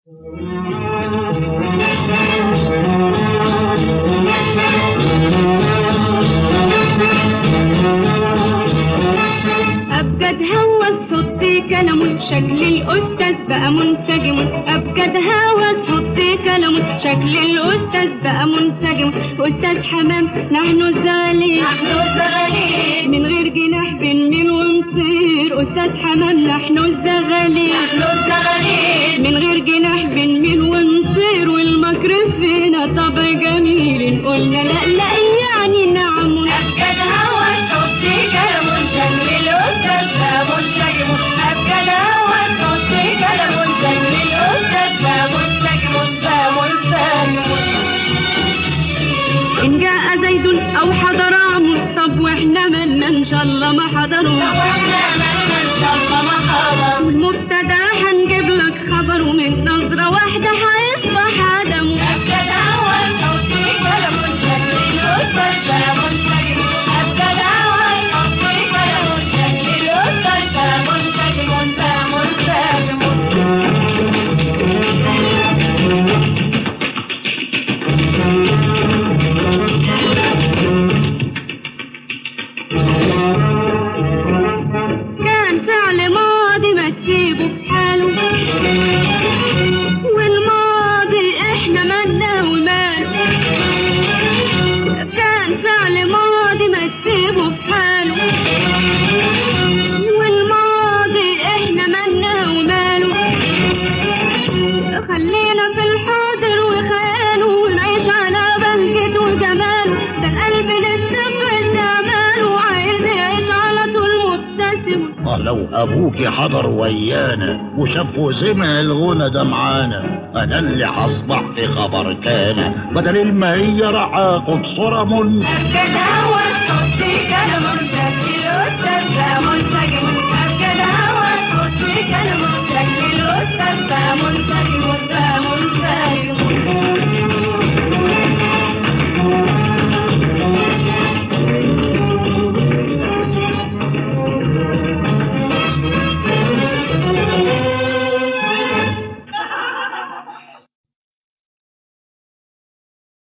أبجد هوس حطي كلام شكل الأستاذ بقى منسجم أبجد هوس حطي كلام شكل الأستاذ بقى منسجم أستاذ حمام نحن الزغالين نحن الزغالين من غير جناح بنميل ونطير أستاذ حمام نحن الزغالين نحن الزغالين من غير جناح بنميل ونطير والمكر فينا طبع جميل قلنا لا لا يعني نعم أبجد هوى حطي كلام شكل الأستاذ بقى منسجم أبجد هوى حطي كلام شكل الأستاذ بقى منسجم بقى منسجم إن جاء زيد أو حضر عمرو طب وإحنا مالنا إن شاء الله ما حضروا والمبتدا هنجيب لك خبر ومن نظرة واحدة هيصبح عدم كان فعل ماضي ما تسيبه في حاله والماضي احنا مالنا وماله كان فعل ماضي ما تسيبه في حاله والماضي احنا مالنا وماله خلينا في الحاضر وخياله ونعيش على بهجته وجماله ده القلب لسه في استعماله عايز يعيش على طول مبتسم آه لو ابوك حضر ويانا وشاف وسمع الغنى ده معانا انا اللي هصبح في خبر كان بدل المية راح اخد صورة من كده هو الصوت كده